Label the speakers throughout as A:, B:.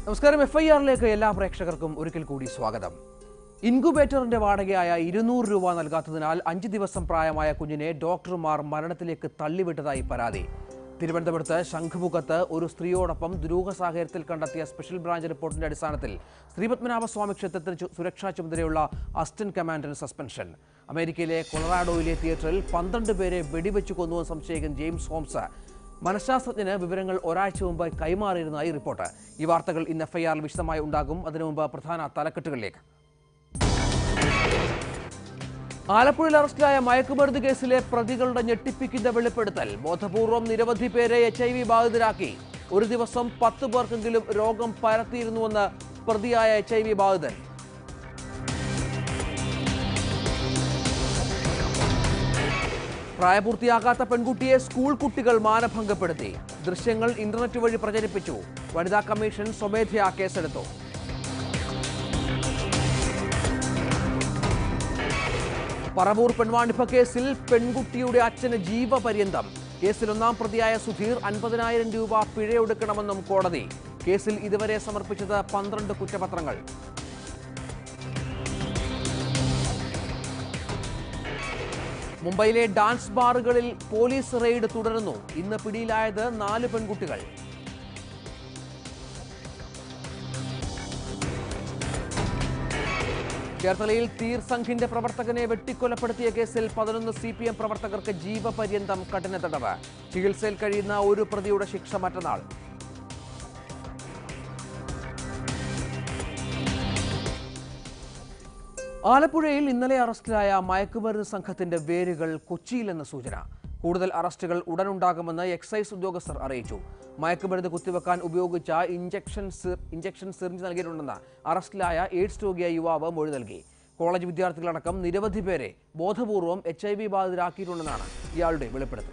A: നമസ്കാരം F I ആറിലേക്ക് എല്ലാ പ്രേക്ഷകർക്കും ഒരിക്കൽ കൂടി സ്വാഗതം ഇൻക്യുബേറ്ററിന്റെ വാടകയായ ഇരുന്നൂറ് രൂപ നൽകാത്തതിനാൽ അഞ്ച് ദിവസം പ്രായമായ കുഞ്ഞിനെ ഡോക്ടർമാർ മരണത്തിലേക്ക് തള്ളിവിട്ടതായി പരാതി തിരുവനന്തപുരത്ത് ശംഖുമുഖത്ത് ഒരു സ്ത്രീയോടൊപ്പം ദുരൂഹ സാഹചര്യത്തിൽ കണ്ടെത്തിയ സ്പെഷ്യൽ ബ്രാഞ്ച് റിപ്പോർട്ടിന്റെ അടിസ്ഥാനത്തിൽ ശ്രീപത്മനാഭസ്വാമി ക്ഷേത്രത്തിന് ചു- സുരക്ഷാ ചുമതലയുള്ള അസിസ്റ്റന്റ് കമാൻഡന്റ് സസ്പെൻഷൻ അമേരിക്കയിലെ കൊളറാഡോയിലെ തിയേറ്ററിൽ പന്ത്രണ്ട് പേരെ വെടിവെച്ചു കൊന്നുവെന്ന് സംശയിക്കുന്ന ജെയിംസ് ഹോംസ് മനഃശാസ്ത്രജ്ഞന് വിവരങ്ങൾ ഒരാഴ്ച മുമ്പ് കൈമാറിയിരുന്നതായി റിപ്പോർട്ട് ഈ വാർത്തകൾ ഇന്ന് എഫ്ഐആറിൽ വിശദമായി ഉണ്ടാകും അതിനു മുമ്പ് പ്രധാന തലക്കെട്ടുകളിലേക്ക് ആലപ്പുഴയിൽ അറസ്റ്റിലായ മയക്കുമരുന്ന് കേസിലെ പ്രതികളുടെ ഞെട്ടിപ്പിക്കുന്ന വെളിപ്പെടുത്തൽ ബോധപൂർവം നിരവധി പേരെ എച്ച് ഐ വി ബാധിതരാക്കി ഒരു ദിവസം പത്ത് പേർക്കെങ്കിലും രോഗം പരത്തിയിരുന്നുവെന്ന് പ്രതിയായ എച്ച് ഐ വി ബാധിതൻ പ്രായപൂർത്തിയാകാത്ത പെൺകുട്ടിയെ സ്കൂൾ കുട്ടികൾ മാനഭംഗപ്പെടുത്തി ദൃശ്യങ്ങൾ ഇന്റർനെറ്റ് വഴി പ്രചരിപ്പിച്ചു വനിതാ കമ്മീഷൻ സ്വമേധയാ കേസെടുത്തു പറവൂർ പെൺവാണിഭ കേസിൽ പെൺകുട്ടിയുടെ അച്ഛന് ജീവപര്യന്തം കേസിൽ ഒന്നാം പ്രതിയായ സുധീർ അൻപതിനായിരം രൂപ പിഴയൊടുക്കണമെന്നും കോടതി കേസിൽ ഇതുവരെ സമർപ്പിച്ചത് പന്ത്രണ്ട് കുറ്റപത്രങ്ങൾ മുംബൈയിലെ ഡാൻസ് ബാറുകളിൽ പോലീസ് റെയ്ഡ് തുടരുന്നു ഇന്ന് പിടിയിലായത് നാല് പെൺകുട്ടികൾ ചേർത്തലയിൽ തീർ സംഘിന്റെ പ്രവർത്തകനെ വെട്ടിക്കൊലപ്പെടുത്തിയ കേസിൽ പതിനൊന്ന് സി പി എം പ്രവർത്തകർക്ക് ജീവപര്യന്തം കഠിന തടവ് ചികിത്സയിൽ കഴിയുന്ന ഒരു പ്രതിയുടെ ശിക്ഷ മറ്റന്നാൾ ആലപ്പുഴയിൽ ഇന്നലെ അറസ്റ്റിലായ മയക്കുമരുന്ന് സംഘത്തിന്റെ വേരുകൾ കൊച്ചിയിലെന്ന സൂചന കൂടുതൽ അറസ്റ്റുകൾ ഉടനുണ്ടാകുമെന്ന് എക്സൈസ് ഉദ്യോഗസ്ഥർ അറിയിച്ചു മയക്കുമരുന്ന് കുത്തിവെക്കാൻ ഉപയോഗിച്ച ഇഞ്ചക്ഷൻ സിർ- ഇഞ്ചക്ഷൻ സിറിഞ്ച് നൽകിയിട്ടുണ്ടെന്ന് അറസ്റ്റിലായ എയ്ഡ്സ് രോഗിയ യുവാവ് മൊഴി നൽകി കോളേജ് വിദ്യാർത്ഥികളടക്കം നിരവധി പേരെ ബോധപൂർവം എച്ച് ഐ വി ബാധിതരാക്കിയിട്ടുണ്ടെന്നാണ് ഇയാളുടെ വെളിപ്പെടുത്തൽ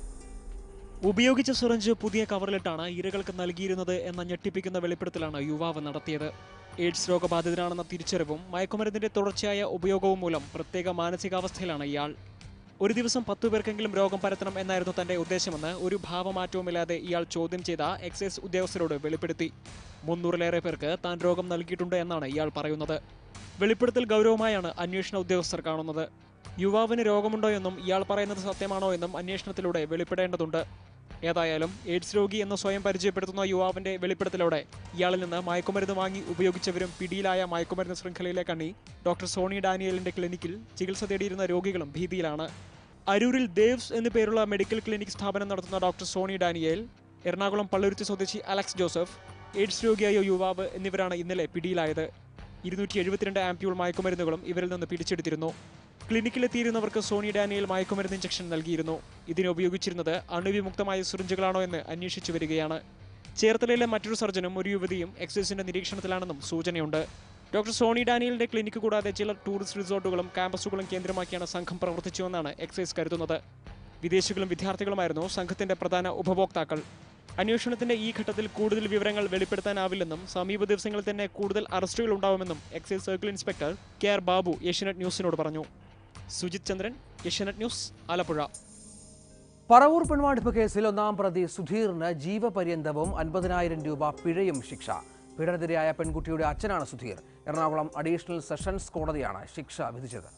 B: ഉപയോഗിച്ച സിറഞ്ച് പുതിയ കവറിലിട്ടാണ് ഇരകൾക്ക് നൽകിയിരുന്നത് എന്ന ഞെട്ടിപ്പിക്കുന്ന വെളിപ്പെടുത്തലാണ് യുവാവ് നടത്തിയത് എയ്ഡ്സ് രോഗബാധിതനാണെന്ന തിരിച്ചറിവും മയക്കുമരുന്നിന്റെ തുടർച്ചയായ ഉപയോഗവും മൂലം പ്രത്യേക മാനസികാവസ്ഥയിലാണ് ഇയാൾ ഒരു ദിവസം പത്തു പേർക്കെങ്കിലും രോഗം പരത്തണം എന്നായിരുന്നു തന്റെ ഉദ്ദേശമെന്ന് ഒരു ഭാവമാറ്റവുമില്ലാതെ ഇയാൾ ചോദ്യം ചെയ്ത എക്സൈസ് ഉദ്യോഗസ്ഥരോട് വെളിപ്പെടുത്തി മുന്നൂറിലേറെ പേർക്ക് താൻ രോഗം നൽകിയിട്ടുണ്ട് എന്നാണ് ഇയാൾ പറയുന്നത് വെളിപ്പെടുത്തൽ ഗൗരവമായാണ് അന്വേഷണ ഉദ്യോഗസ്ഥർ കാണുന്നത് യുവാവിന് രോഗമുണ്ടോ എന്നും ഇയാൾ പറയുന്നത് സത്യമാണോ എന്നും അന്വേഷണത്തിലൂടെ വെളിപ്പെടേണ്ടതുണ്ട് ഏതായാലും എയ്ഡ്സ് രോഗി എന്ന് സ്വയം പരിചയപ്പെടുത്തുന്ന യുവാവിന്റെ വെളിപ്പെടുത്തലോടെ ഇയാളിൽ നിന്ന് മയക്കുമരുന്ന് വാങ്ങി ഉപയോഗിച്ചവരും പിടിയിലായ മയക്കുമരുന്ന് ശൃംഖലയിലെ കണ്ണി ഡോക്ടർ സോണി ഡാനിയലിന്റെ ക്ലിനിക്കിൽ ചികിത്സ തേടിയിരുന്ന രോഗികളും ഭീതിയിലാണ് അരൂരിൽ ദേവ്സ് എന്നു പേരുള്ള മെഡിക്കൽ ക്ലിനിക് സ്ഥാപനം നടത്തുന്ന ഡോക്ടർ സോണി ഡാനിയേൽ എറണാകുളം പള്ളുരുത്തി സ്വദേശി അലക്സ് ജോസഫ് എയ്ഡ്സ് രോഗിയായ യുവാവ് എന്നിവരാണ് ഇന്നലെ പിടിയിലായത് ഇരുന്നൂറ്റി എഴുപത്തിരണ്ട് ആംപ്യൂൾ മയക്കുമരുന്നുകളും ഇവരിൽ നിന്ന് പിടിച്ചെടുത്തിരുന്നു ക്ലിനിക്കിലെത്തിയിരുന്നവർക്ക് സോണി ഡാനിയൽ മയക്കുമരുന്ന് ഇഞ്ചക്ഷൻ നൽകിയിരുന്നു ഇതിന് ഉപയോഗിച്ചിരുന്നത് അണുവിമുക്തമായ സിറിഞ്ചുകളാണോ എന്ന് അന്വേഷിച്ചു വരികയാണ് ചേർത്തലയിലെ മറ്റൊരു സർജനും ഒരു യുവതിയും എക്സൈസിന്റെ നിരീക്ഷണത്തിലാണെന്നും സൂചനയുണ്ട് ഡോക്ടർ സോണി ഡാനിയലിന്റെ ക്ലിനിക്ക് കൂടാതെ ചില ടൂറിസ്റ്റ് റിസോർട്ടുകളും ക്യാമ്പസുകളും കേന്ദ്രമാക്കിയാണ് സംഘം പ്രവർത്തിച്ചുവെന്നാണ് എക്സൈസ് കരുതുന്നത് വിദേശികളും വിദ്യാർത്ഥികളുമായിരുന്നു സംഘത്തിന്റെ പ്രധാന ഉപഭോക്താക്കൾ അന്വേഷണത്തിന്റെ ഈ ഘട്ടത്തിൽ കൂടുതൽ വിവരങ്ങൾ വെളിപ്പെടുത്താനാവില്ലെന്നും സമീപ ദിവസങ്ങളിൽ തന്നെ കൂടുതൽ അറസ്റ്റുകൾ ഉണ്ടാവുമെന്നും excise circle inspector K R Babu Asianet ന്യൂസിനോട് പറഞ്ഞു സുജിത് ചന്ദ്രൻ ഏഷ്യനെറ്റ് ന്യൂസ് ആലപ്പുഴ
A: പറവൂർ പെൺവാണിഭ കേസിൽ ഒന്നാം പ്രതി സുധീറിന് ജീവപര്യന്തവും അൻപതിനായിരം രൂപ പിഴയും ശിക്ഷ പീഡനത്തിരയായ പെൺകുട്ടിയുടെ അച്ഛനാണ് സുധീർ എറണാകുളം അഡീഷണൽ സെഷൻസ് കോടതിയാണ് ശിക്ഷ വിധിച്ചത്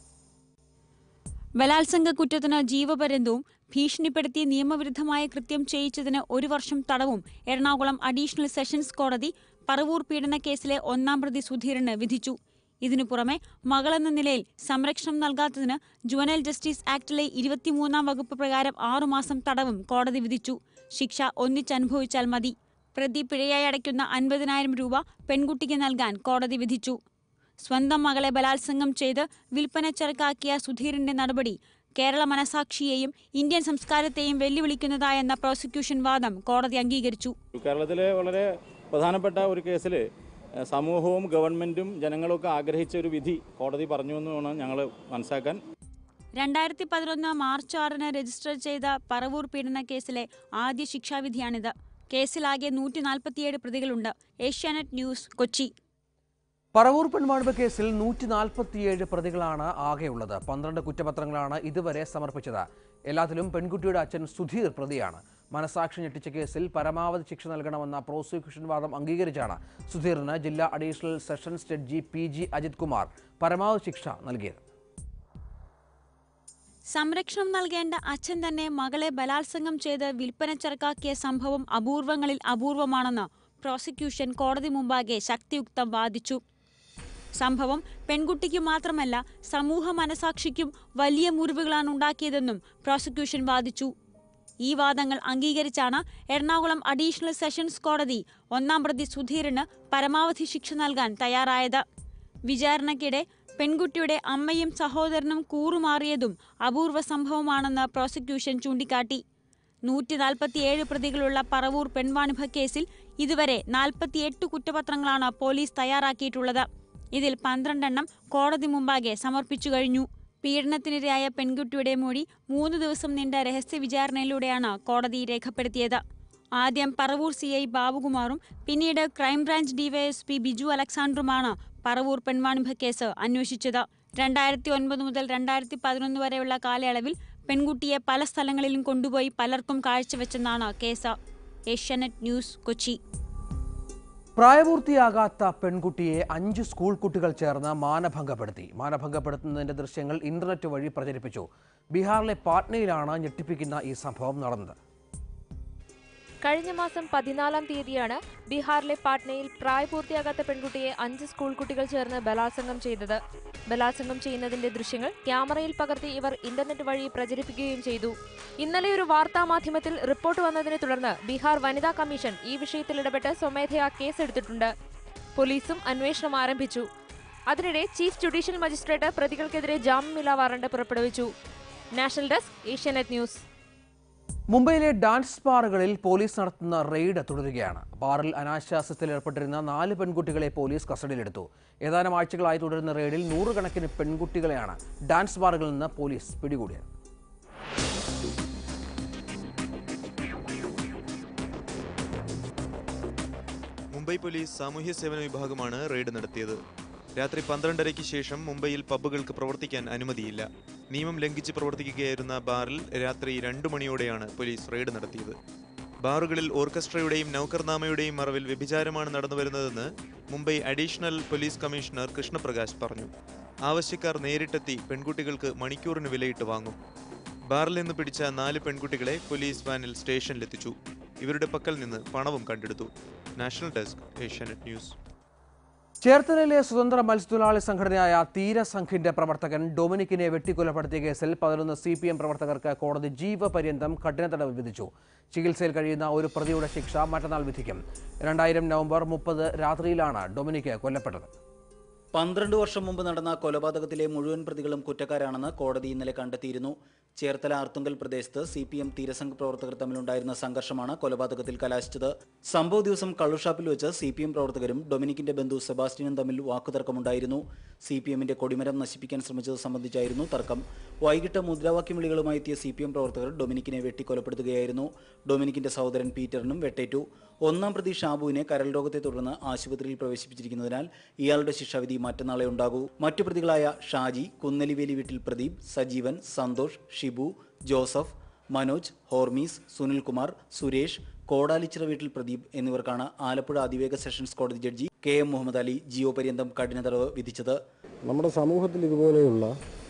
C: ബലാത്സംഗ കുറ്റത്തിന് ജീവപര്യന്തവും ഭീഷണിപ്പെടുത്തി നിയമവിരുദ്ധമായ കൃത്യം ചെയ്യിച്ചതിന് ഒരു വർഷം തടവും എറണാകുളം അഡീഷണൽ സെഷൻസ് കോടതി പറവൂർ പീഡന കേസിലെ ഒന്നാം പ്രതി സുധീറിന് വിധിച്ചു ഇതിനു പുറമെ മകളെന്ന നിലയിൽ സംരക്ഷണം നൽകാത്തതിന് ജുവനൽ ജസ്റ്റിസ് ആക്ടിലെ ഇരുപത്തിമൂന്നാം വകുപ്പ് പ്രകാരം ആറുമാസം തടവും കോടതി വിധിച്ചു ശിക്ഷ ഒന്നിച്ചനുഭവിച്ചാൽ മതി പ്രതി പിഴയായി അടയ്ക്കുന്ന അൻപതിനായിരം രൂപ പെൺകുട്ടിക്ക് നൽകാൻ കോടതി വിധിച്ചു സ്വന്തം മകളെ ബലാത്സംഗം ചെയ്ത് വിൽപ്പന ചരക്കാക്കിയ സുധീറിന്റെ നടപടി കേരള മനസാക്ഷിയെയും ഇന്ത്യൻ സംസ്കാരത്തെയും വെല്ലുവിളിക്കുന്നതായെന്ന പ്രോസിക്യൂഷൻ വാദം കോടതി അംഗീകരിച്ചു
D: കേരളത്തിലെ വളരെ പ്രധാനപ്പെട്ട ഒരു കേസിൽ സമൂഹവും ഗവൺമെൻറ്റും ജനങ്ങളൊക്കെ ആഗ്രഹിച്ച ഒരു വിധി കോടതി പറഞ്ഞു എന്ന് വേണം ഞങ്ങൾ മനസ്സിലാക്കാൻ
C: രണ്ടായിരത്തി പതിനൊന്ന് മാർച്ച് ആറിന് രജിസ്റ്റർ ചെയ്ത പറവൂർ പീഡന കേസിലെ ആദ്യ ശിക്ഷാവിധിയാണിത് കേസിലാകെ നൂറ്റി നാൽപ്പത്തിയേഴ് പ്രതികളുണ്ട് ഏഷ്യാനെറ്റ് ന്യൂസ് കൊച്ചി
A: പറവൂർ പെൺവാണിഭ കേസിൽ നൂറ്റി നാൽപ്പത്തിയേഴ് പ്രതികളാണ് ആകെയുള്ളത് പന്ത്രണ്ട് കുറ്റപത്രങ്ങളാണ് ഇതുവരെ സമർപ്പിച്ചത് എല്ലാത്തിലും പെൺകുട്ടിയുടെ അച്ഛൻ സുധീർ പ്രതിയാണ് മനസാക്ഷി ഞെട്ടിച്ച കേസിൽ പരമാവധി ശിക്ഷ നൽകണമെന്ന പ്രോസിക്യൂഷൻ വാദം അംഗീകരിച്ചാണ് സുധീറിന് ജില്ലാ additional sessions judge P G Ajith Kumar പരമാവധി ശിക്ഷ നൽകിയത്
C: സംരക്ഷണം നൽകേണ്ട അച്ഛൻ തന്നെ മകളെ ബലാത്സംഗം ചെയ്ത് വിൽപ്പന ചരക്കാക്കിയ സംഭവം അപൂർവങ്ങളിൽ അപൂർവമാണെന്ന് പ്രോസിക്യൂഷൻ കോടതി മുമ്പാകെ ശക്തിയുക്തം വാദിച്ചു സംഭവം പെൺകുട്ടിക്ക് മാത്രമല്ല സമൂഹ മനസാക്ഷിക്കും വലിയ മുറിവുകളാണ് ഉണ്ടാക്കിയതെന്നും പ്രോസിക്യൂഷൻ വാദിച്ചു ഈ വാദങ്ങൾ അംഗീകരിച്ചാണ് എറണാകുളം അഡീഷണൽ സെഷൻസ് കോടതി ഒന്നാം പ്രതി സുധീറിന് പരമാവധി ശിക്ഷ നൽകാൻ തയ്യാറായത് വിചാരണയ്ക്കിടെ പെൺകുട്ടിയുടെ അമ്മയും സഹോദരനും കൂറുമാറിയതും അപൂർവ സംഭവമാണെന്ന് പ്രോസിക്യൂഷൻ ചൂണ്ടിക്കാട്ടി നൂറ്റി നാൽപ്പത്തിയേഴ് പ്രതികളുള്ള പറവൂർ പെൺവാണിഭ കേസിൽ ഇതുവരെ നാൽപ്പത്തിയെട്ട് കുറ്റപത്രങ്ങളാണ് പോലീസ് തയ്യാറാക്കിയിട്ടുള്ളത് ഇതിൽ പന്ത്രണ്ടെണ്ണം കോടതി മുമ്പാകെ സമർപ്പിച്ചു കഴിഞ്ഞു പീഡനത്തിനിരയായ പെൺകുട്ടിയുടെ മൊഴി മൂന്ന് ദിവസം നീണ്ട രഹസ്യ വിചാരണയിലൂടെയാണ് കോടതി രേഖപ്പെടുത്തിയത് ആദ്യം പറവൂർ സി ഐ ബാബുകുമാറും പിന്നീട് ക്രൈംബ്രാഞ്ച് ഡിവൈഎസ്പി ബിജു അലക്സാണ്ടറുമാണ് പറവൂർ പെൺവാണിഭ കേസ് അന്വേഷിച്ചത് രണ്ടായിരത്തി ഒൻപത് മുതൽ രണ്ടായിരത്തി പതിനൊന്ന് വരെയുള്ള കാലയളവിൽ പെൺകുട്ടിയെ പല സ്ഥലങ്ങളിലും കൊണ്ടുപോയി പലർക്കും കാഴ്ചവെച്ചെന്നാണ് കേസ് ഏഷ്യാനെറ്റ് ന്യൂസ് കൊച്ചി
A: പ്രായപൂർത്തിയാകാത്ത പെൺകുട്ടിയെ അഞ്ച് സ്കൂൾ കുട്ടികൾ ചേർന്ന് മാനഭംഗപ്പെടുത്തി മാനഭംഗപ്പെടുത്തുന്നതിന്റെ ദൃശ്യങ്ങൾ ഇന്റർനെറ്റ് വഴി പ്രചരിപ്പിച്ചു ബീഹാറിലെ പാട്നയിലാണ് ഞെട്ടിപ്പിക്കുന്ന ഈ സംഭവം നടന്നത്
E: കഴിഞ്ഞ മാസം പതിനാലാം തീയതിയാണ് ബീഹാറിലെ പാട്നയിൽ പ്രായപൂർത്തിയാകാത്ത പെൺകുട്ടിയെ അഞ്ച് സ്കൂൾ കുട്ടികൾ ചേർന്ന് ബലാത്സംഗം ചെയ്തത് ബലാത്സംഗം ചെയ്യുന്നതിന്റെ ദൃശ്യങ്ങൾ ക്യാമറയിൽ പകർത്തി ഇവർ ഇന്റർനെറ്റ് വഴി പ്രചരിപ്പിക്കുകയും ചെയ്തു ഇന്നലെ ഒരു വാർത്താ മാധ്യമത്തിൽ റിപ്പോർട്ട് വന്നതിനെ തുടർന്ന് ബീഹാർ വനിതാ കമ്മീഷൻ ഈ വിഷയത്തിൽ ഇടപെട്ട് സ്വമേധയാ കേസെടുത്തിട്ടുണ്ട് പോലീസും അന്വേഷണം ആരംഭിച്ചു അതിനിടെ ചീഫ് ജുഡീഷ്യൽ മജിസ്ട്രേറ്റ് പ്രതികൾക്കെതിരെ ജാമ്യമില്ലാ വാറണ്ട് പുറപ്പെടുവിച്ചു നാഷണൽ ഡെസ്ക് ഏഷ്യാനെറ്റ് ന്യൂസ്
A: മുംബൈയിലെ ഡാൻസ് ബാറുകളിൽ പോലീസ് നടത്തുന്ന റെയ്ഡ് തുടരുകയാണ് ബാറിൽ അനാശാസ്യത്തിൽ ഏർപ്പെട്ടിരുന്ന നാല് പെൺകുട്ടികളെ പോലീസ് കസ്റ്റഡിയിലെടുത്തു ഏതാനും ആഴ്ചകളായി തുടരുന്ന റെയ്ഡിൽ നൂറുകണക്കിന് പെൺകുട്ടികളെയാണ് ഡാൻസ് ബാറുകളിൽ നിന്ന് പോലീസ് പിടികൂടിയത്
F: മുംബൈ പോലീസ് സാമൂഹ്യ സേവന വിഭാഗമാണ് റെയ്ഡ് നടത്തിയത് രാത്രി പന്ത്രണ്ടരയ്ക്ക് ശേഷം മുംബൈയിൽ പബ്ബുകൾക്ക് പ്രവർത്തിക്കാൻ അനുമതിയില്ല നിയമം ലംഘിച്ച് പ്രവർത്തിക്കുകയായിരുന്ന ബാറിൽ രാത്രി രണ്ടു മണിയോടെയാണ് പോലീസ് റെയ്ഡ് നടത്തിയത് ബാറുകളിൽ ഓർക്കസ്ട്രയുടെയും നൌകർനാമയുടെയും മറവിൽ വ്യഭിചാരമാണ് നടന്നുവരുന്നതെന്ന് Mumbai additional police commissioner Krishnaprakash പറഞ്ഞു ആവശ്യക്കാർ നേരിട്ടെത്തി പെൺകുട്ടികൾക്ക് മണിക്കൂറിന് വിലയിട്ട് വാങ്ങും ബാറിൽ നിന്ന് പിടിച്ച നാല് പെൺകുട്ടികളെ പോലീസ് വാനിൽ സ്റ്റേഷനിലെത്തിച്ചു ഇവരുടെ പക്കൽ നിന്ന് പണവും കണ്ടെടുത്തു നാഷണൽ ഡെസ്ക് ഏഷ്യാനെറ്റ് ന്യൂസ്
A: ചേർത്തലയിലെ സ്വതന്ത്ര മത്സ്യത്തൊഴിലാളി സംഘടനയായ തീരസംഘിന്റെ പ്രവർത്തകൻ ഡൊമിനിക്കിനെ വെട്ടിക്കൊലപ്പെടുത്തിയ കേസിൽ പതിനൊന്ന് സി പി എം പ്രവർത്തകർക്ക് കോടതി ജീവപര്യന്തം കഠിന തടവ് വിധിച്ചു ചികിത്സയിൽ കഴിയുന്ന ഒരു പ്രതിയുടെ ശിക്ഷ മറ്റന്നാൾ വിധിക്കും രണ്ടായിരം നവംബർ മുപ്പത് രാത്രിയിലാണ് ഡൊമിനിക്ക് കൊല്ലപ്പെട്ടത്
G: പന്ത്രണ്ട് വർഷം മുമ്പ് നടന്ന കൊലപാതകത്തിലെ മുഴുവൻ പ്രതികളും കുറ്റക്കാരാണെന്ന് കോടതി ഇന്നലെ കണ്ടെത്തിയിരുന്നു ചേർത്തല ആർത്തുങ്കൽ പ്രദേശത്ത് സി പി എം തീരസംഘ പ്രവർത്തകർ തമ്മിലുണ്ടായിരുന്ന സംഘർഷമാണ് കൊലപാതകത്തിൽ കലാശിച്ചത് സംഭവ ദിവസം കള്ളുഷാപ്പിൽ വെച്ച് സി പി എം പ്രവർത്തകരും ഡൊമിനിക്കിന്റെ ബന്ധു സെബാസ്റ്റ്യനും തമ്മിൽ വാക്കുതർക്കമുണ്ടായിരുന്നു സി പി എമ്മിന്റെ കൊടിമരം നശിപ്പിക്കാൻ ശ്രമിച്ചത് സംബന്ധിച്ചായിരുന്നു തർക്കം വൈകിട്ട് മുദ്രാവാക്യം വിളികളുമായി എത്തിയ സി പി എം പ്രവർത്തകർ ഡൊമിനിക്കിനെ വെട്ടിക്കൊലപ്പെടുത്തുകയായിരുന്നു ഡൊമിനിക്കിന്റെ സഹോദരൻ പീറ്ററിനും വെട്ടേറ്റു ഒന്നാം പ്രതി ഷാബുവിനെ കരൾ രോഗത്തെ തുടർന്ന് ആശുപത്രിയിൽ പ്രവേശിപ്പിച്ചിരിക്കുന്നതിനാൽ ഇയാളുടെ ശിക്ഷാവിധി മറ്റന്നാളെ ഉണ്ടാകൂ മറ്റു പ്രതികളായ ഷാജി കുന്നലിവേലി വീട്ടിൽ പ്രദീപ് സജീവൻ സന്തോഷ് ഷിബു ജോസഫ് മനോജ് ഹോർമീസ് സുനിൽകുമാർ സുരേഷ് കോടാലിച്ചിറ വീട്ടിൽ പ്രദീപ് എന്നിവർക്കാണ് ആലപ്പുഴ അതിവേഗ സെഷൻസ് കോടതി judge K M Muhammad Ali ജീവപര്യന്തം കഠിന തടവ് വിധിച്ചത്
H: നമ്മുടെ സമൂഹത്തിൽ ഇതുപോലെയുള്ള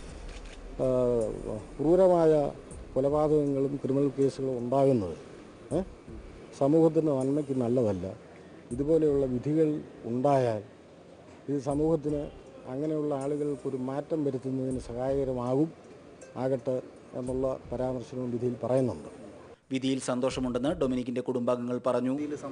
H: ആ, ക്രൂരമായ കൊലപാതകങ്ങളും ക്രിമിനൽ കേസുകളും ഉണ്ടാകുന്നത് ഏ? സമൂഹത്തിൻ്റെ നന്മയ്ക്ക് നല്ലതല്ല ഇതുപോലെയുള്ള വിധികൾ ഉണ്ടായാൽ ഇത് സമൂഹത്തിന് അങ്ങനെയുള്ള ആളുകൾക്കൊരു മാറ്റം വരുത്തുന്നതിന് സഹായകരമാകും ആകട്ടെ എന്നുള്ള പരാമർശനവും വിധിയിൽ പറയുന്നുണ്ട്
G: വിധിയിൽ സന്തോഷമുണ്ടെന്ന് ഡൊമിനിക്കിന്റെ കുടുംബാംഗങ്ങൾ പറഞ്ഞു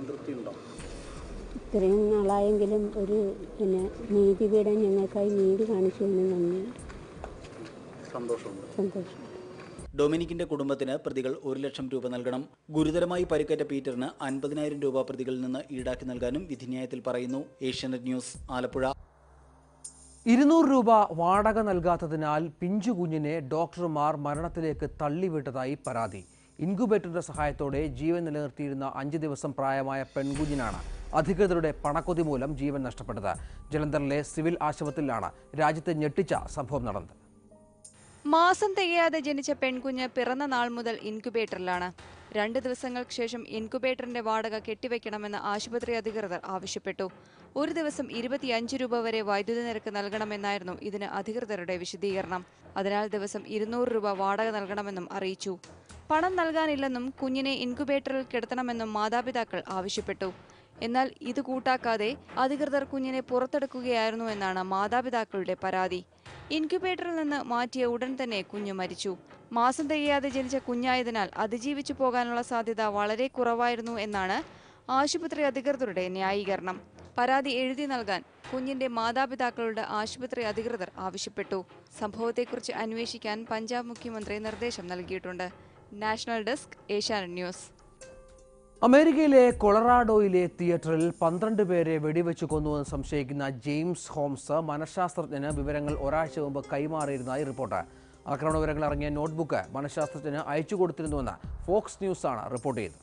I: ഇത്രയും നാളായെങ്കിലും ഒരു പിന്നെ നീതിപീഠം ഞങ്ങൾക്കായി നീതി കാണിച്ചതിന് നന്ദി
G: സന്തോഷമുണ്ട്
I: സന്തോഷം
G: ഡൊമിനിക്കിന്റെ കുടുംബത്തിന് പ്രതികൾ ഒരു ലക്ഷം രൂപ നൽകണം ഗുരുതരമായി പരിക്കേറ്റ പീറ്ററിന് അൻപതിനായിരം രൂപ പ്രതികളിൽ നിന്ന് ഈടാക്കി നൽകാനും വിധിന്യായത്തിൽ പറയുന്നു ഏഷ്യാനെറ്റ് ന്യൂസ് ആലപ്പുഴ
A: ഇരുന്നൂറ് രൂപ വാടക നൽകാത്തതിനാൽ പിഞ്ചു കുഞ്ഞിനെ ഡോക്ടർമാർ മരണത്തിലേക്ക് തള്ളിവിട്ടതായി പരാതി ഇൻക്യുബേറ്ററിന്റെ സഹായത്തോടെ ജീവൻ നിലനിർത്തിയിരുന്ന അഞ്ച് ദിവസം പ്രായമായ പെൺകുഞ്ഞിനാണ് അധികൃതരുടെ പണക്കൊതി മൂലം ജീവൻ നഷ്ടപ്പെട്ടത് ജലന്ധറിലെ സിവിൽ ആശുപത്രിയിലാണ് രാജ്യത്തെ ഞെട്ടിച്ച സംഭവം നടന്നത്
J: മാസം തികയാതെ ജനിച്ച പെൺകുഞ്ഞ് പിറന്ന നാൾ മുതൽ ഇൻക്യുബേറ്ററിലാണ് രണ്ട് ദിവസങ്ങൾക്ക് ശേഷം ഇൻക്യുബേറ്ററിന്റെ വാടക കെട്ടിവെക്കണമെന്ന് ആശുപത്രി അധികൃതർ ആവശ്യപ്പെട്ടു ഒരു ദിവസം ഇരുപത്തിയഞ്ച് രൂപ വരെ വൈദ്യുതി നിരക്ക് നൽകണമെന്നായിരുന്നു ഇതിന് അധികൃതരുടെ വിശദീകരണം അതിനാൽ ദിവസം ഇരുന്നൂറ് രൂപ വാടക നൽകണമെന്നും അറിയിച്ചു പണം നൽകാനില്ലെന്നും കുഞ്ഞിനെ ഇൻക്യുബേറ്ററിൽ കിടത്തണമെന്നും മാതാപിതാക്കൾ ആവശ്യപ്പെട്ടു എന്നാൽ ഇത് കൂട്ടാക്കാതെ അധികൃതർ കുഞ്ഞിനെ പുറത്തെടുക്കുകയായിരുന്നു എന്നാണ് മാതാപിതാക്കളുടെ പരാതി ഇൻക്യുബേറ്ററിൽ നിന്ന് മാറ്റിയ ഉടൻ തന്നെ കുഞ്ഞ് മരിച്ചു മാസം തികയാതെ ജനിച്ച കുഞ്ഞായതിനാൽ അതിജീവിച്ചു പോകാനുള്ള സാധ്യത വളരെ കുറവായിരുന്നു എന്നാണ് ആശുപത്രി അധികൃതരുടെ ന്യായീകരണം പരാതി എഴുതി നൽകാൻ കുഞ്ഞിന്റെ മാതാപിതാക്കളുടെ ആശുപത്രി അധികൃതർ ആവശ്യപ്പെട്ടു സംഭവത്തെക്കുറിച്ച് അന്വേഷിക്കാൻ പഞ്ചാബ് മുഖ്യമന്ത്രി നിർദ്ദേശം നൽകിയിട്ടുണ്ട് നാഷണൽ ഡെസ്ക് ഏഷ്യാനെറ്റ് ന്യൂസ്
A: അമേരിക്കയിലെ കൊളറാഡോയിലെ തിയേറ്ററിൽ പന്ത്രണ്ട് പേരെ വെടിവെച്ച് കൊന്നുവെന്ന് സംശയിക്കുന്ന ജെയിംസ് ഹോംസ് മനഃശാസ്ത്രജ്ഞന് വിവരങ്ങൾ ഒരാഴ്ച മുമ്പ് കൈമാറിയിരുന്നതായി റിപ്പോർട്ട് ആക്രമണ വിവരങ്ങൾ ഇറങ്ങിയ നോട്ട്ബുക്ക് മനഃശാസ്ത്രജ്ഞന് അയച്ചു കൊടുത്തിരുന്നുവെന്ന് ഫോക്സ് ന്യൂസാണ് റിപ്പോർട്ട് ചെയ്തത്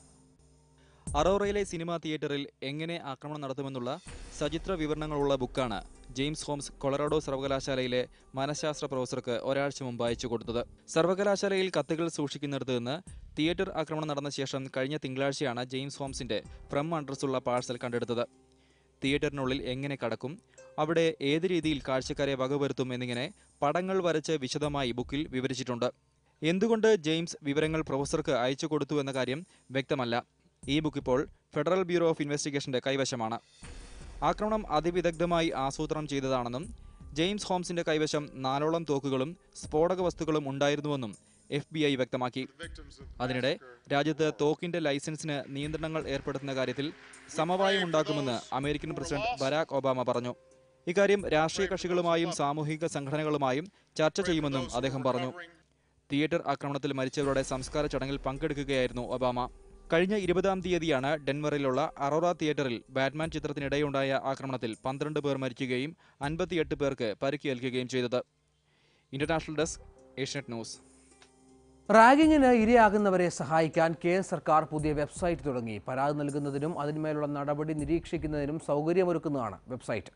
K: അറോറയിലെ സിനിമാ തിയേറ്ററിൽ എങ്ങനെ ആക്രമണം നടത്തുമെന്നുള്ള സചിത്ര വിവരണങ്ങളുള്ള ബുക്കാണ് ജെയിംസ് ഹോംസ് കൊളറാഡോ സർവകലാശാലയിലെ മനഃശാസ്ത്ര പ്രൊഫസർക്ക് ഒരാഴ്ച മുമ്പ് അയച്ചു കൊടുത്തത് സർവകലാശാലയിൽ കത്തുകൾ സൂക്ഷിക്കുന്നിടത്ത് നിന്ന് തിയേറ്റർ ആക്രമണം നടന്ന ശേഷം കഴിഞ്ഞ തിങ്കളാഴ്ചയാണ് ജെയിംസ് ഹോംസിന്റെ ഫ്രം അഡ്രസ്സുള്ള പാഴ്സൽ കണ്ടെടുത്തത് തിയേറ്ററിനുള്ളിൽ എങ്ങനെ കടക്കും അവിടെ ഏത് രീതിയിൽ കാഴ്ചക്കാരെ വകവരുത്തും എന്നിങ്ങനെ പടങ്ങൾ വരച്ച് വിശദമായി ബുക്കിൽ വിവരിച്ചിട്ടുണ്ട് എന്തുകൊണ്ട് ജെയിംസ് വിവരങ്ങൾ പ്രൊഫസർക്ക് അയച്ചു കൊടുത്തു എന്ന കാര്യം വ്യക്തമല്ല ഈ ബുക്ക് ഇപ്പോൾ ഫെഡറൽ ബ്യൂറോ ഓഫ് ഇൻവെസ്റ്റിഗേഷന്റെ കൈവശമാണ് ആക്രമണം അതിവിദഗ്ധമായി ആസൂത്രണം ചെയ്തതാണെന്നും ജെയിംസ് ഹോംസിന്റെ കൈവശം നാലോളം തോക്കുകളും സ്ഫോടക വസ്തുക്കളും ഉണ്ടായിരുന്നുവെന്നും എഫ് ബി ഐ വ്യക്തമാക്കി അതിനിടെ രാജ്യത്ത് തോക്കിന്റെ ലൈസൻസിന് നിയന്ത്രണങ്ങൾ ഏർപ്പെടുത്തുന്ന കാര്യത്തിൽ സമവായം ഉണ്ടാക്കുമെന്ന് അമേരിക്കൻ പ്രസിഡന്റ് ബരാക് ഒബാമ പറഞ്ഞു ഇക്കാര്യം രാഷ്ട്രീയ കക്ഷികളുമായും സാമൂഹിക സംഘടനകളുമായും ചർച്ച ചെയ്യുമെന്നും അദ്ദേഹം പറഞ്ഞു തിയേറ്റർ ആക്രമണത്തിൽ മരിച്ചവരുടെ സംസ്കാര ചടങ്ങിൽ പങ്കെടുക്കുകയായിരുന്നു ഒബാമ കഴിഞ്ഞ ഇരുപതാം തീയതിയാണ് ഡെൻവറിലുള്ള അറോറ തിയേറ്ററിൽ ബാറ്റ്മാൻ ചിത്രത്തിനിടെയുണ്ടായ ആക്രമണത്തിൽ പന്ത്രണ്ട് പേർ മരിക്കുകയും അൻപത്തിയെട്ട് പേർക്ക് പരിക്കേൽക്കുകയും ചെയ്തത് ഇന്റർനാഷണൽ ഡെസ്ക് ഏഷ്യനെറ്റ് ന്യൂസ്
A: റാഗിങ്ങിന് ഇരയാകുന്നവരെ സഹായിക്കാൻ കേന്ദ്ര സർക്കാർ പുതിയ വെബ്സൈറ്റ് തുടങ്ങി പരാതി നൽകുന്നതിനും അതിന്മേലുള്ള നടപടി നിരീക്ഷിക്കുന്നതിനും സൗകര്യമൊരുക്കുന്നതാണ് website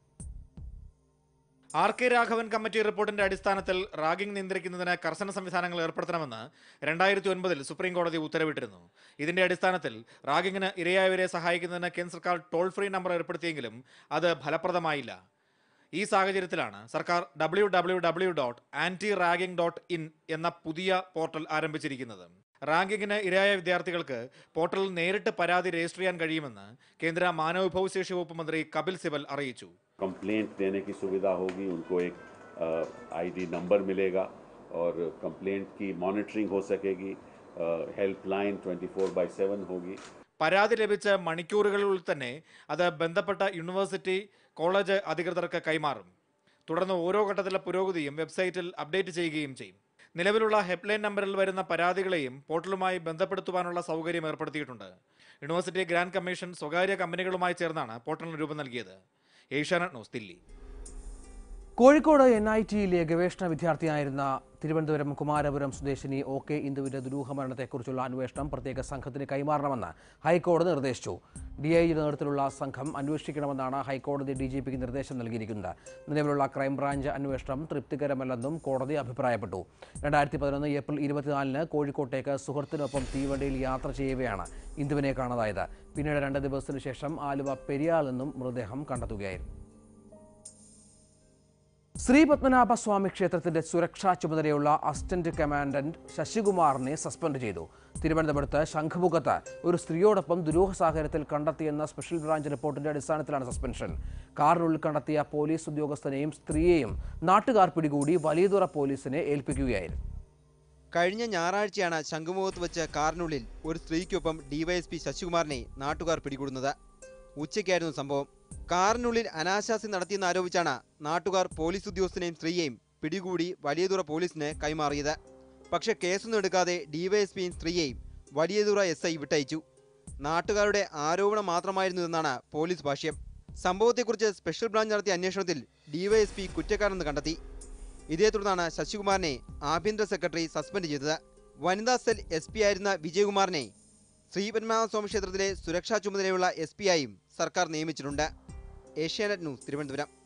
D: R K Raghavan committee റിപ്പോർട്ടിന്റെ അടിസ്ഥാനത്തിൽ റാഗിംഗ് നിയന്ത്രിക്കുന്നതിന് കർശന സംവിധാനങ്ങൾ ഏർപ്പെടുത്തണമെന്ന് രണ്ടായിരത്തി ഒൻപതിൽ സുപ്രീം കോടതി ഉത്തരവിട്ടിരുന്നു ഇതിന്റെ അടിസ്ഥാനത്തിൽ റാഗിങ്ങിന് ഇരയായവരെ സഹായിക്കുന്നതിന് കേന്ദ്ര സർക്കാർ ടോൾ ഫ്രീ നമ്പർ ഏർപ്പെടുത്തിയെങ്കിലും അത് ഫലപ്രദമായില്ല ഈ സാഹചര്യത്തിലാണ് സർക്കാർ W W W dot anti ragging dot in എന്ന പുതിയ പോർട്ടൽ ആരംഭിച്ചിരിക്കുന്നത് റാങ്കിങ്ങിന് ഇരയായ വിദ്യാർത്ഥികൾക്ക് പോർട്ടലിൽ നേരിട്ട് പരാതി രജിസ്റ്റർ ചെയ്യാൻ കഴിയുമെന്ന് കേന്ദ്ര മാനവവിഭവശേഷി വകുപ്പ് മന്ത്രി കപിൽ സിബൽ അറിയിച്ചു
L: कंप्लेंट देने की सुविधा होगी उनको एक आईडी नंबर मिलेगा और कंप्लेंट की मॉनिटरिंग हो सकेगी हेल्पलाइन 24 बाय 7 होगी
D: പരാതി ലഭിച്ച മണിക്കൂറുകളിൽ തന്നെ അത് ബന്ധപ്പെട്ട യൂണിവേഴ്സിറ്റി കോളേജ് അധികൃതർക്ക് കൈമാറും തുടർന്ന് ഓരോ ഘട്ടത്തിലെ പുരോഗതിയും വെബ്സൈറ്റിൽ അപ്ഡേറ്റ് ചെയ്യുകയും ചെയ്യും നിലവിലുള്ള ഹെൽപ്ലൈൻ നമ്പറിൽ വരുന്ന പരാതികളെയും പോർട്ടലുമായി ബന്ധപ്പെടുത്തുവാനുള്ള സൗകര്യം ഏർപ്പെടുത്തിയിട്ടുണ്ട് യൂണിവേഴ്സിറ്റി ഗ്രാൻഡ് കമ്മീഷൻ സ്വകാര്യ കമ്പനികളുമായി ചേർന്നാണ് പോർട്ടലിന് രൂപം നൽകിയത് Asianet news Delhi
A: Kozhikode N I ടിയിലെ ഗവേഷണ വിദ്യാർത്ഥിയായിരുന്ന തിരുവനന്തപുരം കുമാരപുരം സ്വദേശിനി ഒ കെ ഇന്ദുവിന്റെ ദുരൂഹ മരണത്തെക്കുറിച്ചുള്ള അന്വേഷണം പ്രത്യേക സംഘത്തിന് കൈമാറണമെന്ന് ഹൈക്കോടതി നിർദ്ദേശിച്ചു ഡി ഐ ജി നേതൃത്വത്തിലുള്ള സംഘം അന്വേഷിക്കണമെന്നാണ് ഹൈക്കോടതി ഡി ജി പിക്ക് നിർദ്ദേശം നൽകിയിരിക്കുന്നത് നിലവിലുള്ള ക്രൈംബ്രാഞ്ച് അന്വേഷണം തൃപ്തികരമല്ലെന്നും കോടതി അഭിപ്രായപ്പെട്ടു രണ്ടായിരത്തി പതിനൊന്ന് ഏപ്രിൽ ഇരുപത്തിനാലിന് കോഴിക്കോട്ടേക്ക് സുഹൃത്തിനൊപ്പം തീവണ്ടിയിൽ യാത്ര ചെയ്യവെയാണ് ഇന്ദുവിനെ കാണാതായത് പിന്നീട് രണ്ട് ദിവസത്തിനു ശേഷം ആലുവ പെരിയാൽ നിന്നും മൃതദേഹം കണ്ടെത്തുകയായിരുന്നു ശ്രീ പത്മനാഭസ്വാമി ക്ഷേത്രത്തിന്റെ സുരക്ഷാ ചുമതലയുള്ള അസിസ്റ്റന്റ് കമാൻഡന്റ് ശശികുമാറിനെ സസ്പെൻഡ് ചെയ്തു തിരുവനന്തപുരത്ത് ശംഖുമുഖത്ത് ഒരു സ്ത്രീയോടൊപ്പം ദുരൂഹ സാഹചര്യത്തിൽ കണ്ടെത്തിയെന്ന സ്പെഷ്യൽ ബ്രാഞ്ച് റിപ്പോർട്ടിന്റെ അടിസ്ഥാനത്തിലാണ് സസ്പെൻഷൻ കാറിനുള്ളിൽ കണ്ടെത്തിയ പോലീസ് ഉദ്യോഗസ്ഥനെയും സ്ത്രീയെയും നാട്ടുകാർ പിടികൂടി വലിയതുറ പോലീസിനെ ഏൽപ്പിക്കുകയായിരുന്നു
M: കഴിഞ്ഞ ഞായറാഴ്ചയാണ് ശംഖുമുഖത്ത് വെച്ച് കാറിനുള്ളിൽ ഒരു സ്ത്രീക്കൊപ്പം ഡിവൈഎസ്പി ശശികുമാറിനെ നാട്ടുകാർ പിടികൂടുന്നത് ഉച്ചയ്ക്കായിരുന്നു സംഭവം കാറിനുള്ളിൽ അനാശാസ്യം നടത്തിയെന്ന് ആരോപിച്ചാണ് നാട്ടുകാർ പോലീസ് ഉദ്യോഗസ്ഥനെയും സ്ത്രീയെയും പിടികൂടി വലിയതുറ പോലീസിന് കൈമാറിയത് പക്ഷേ കേസൊന്നും എടുക്കാതെ ഡിവൈഎസ്പിയും സ്ത്രീയെയും വലിയതുറ എസ് ഐ വിട്ടയച്ചു നാട്ടുകാരുടെ ആരോപണം മാത്രമായിരുന്നു എന്നാണ് പോലീസ് ഭാഷ്യം സംഭവത്തെക്കുറിച്ച് സ്പെഷ്യൽ ബ്രാഞ്ച് നടത്തിയ അന്വേഷണത്തിൽ ഡിവൈഎസ്പി കുറ്റക്കാരെന്ന് കണ്ടെത്തി ഇതേ തുടർന്നാണ് ശശികുമാറിനെ ആഭ്യന്തര സെക്രട്ടറി സസ്പെൻഡ് ചെയ്തത് വനിതാ സെൽ എസ് പി ആയിരുന്ന വിജയകുമാറിനെ ശ്രീപത്മനാഭസ്വാമി ക്ഷേത്രത്തിലെ സുരക്ഷാ ചുമതലയുള്ള എസ് പി ആയും സർക്കാർ നിയമിച്ചിട്ടുണ്ട് ഏഷ്യാനെറ്റ് ന്യൂസ് തിരുവനന്തപുരം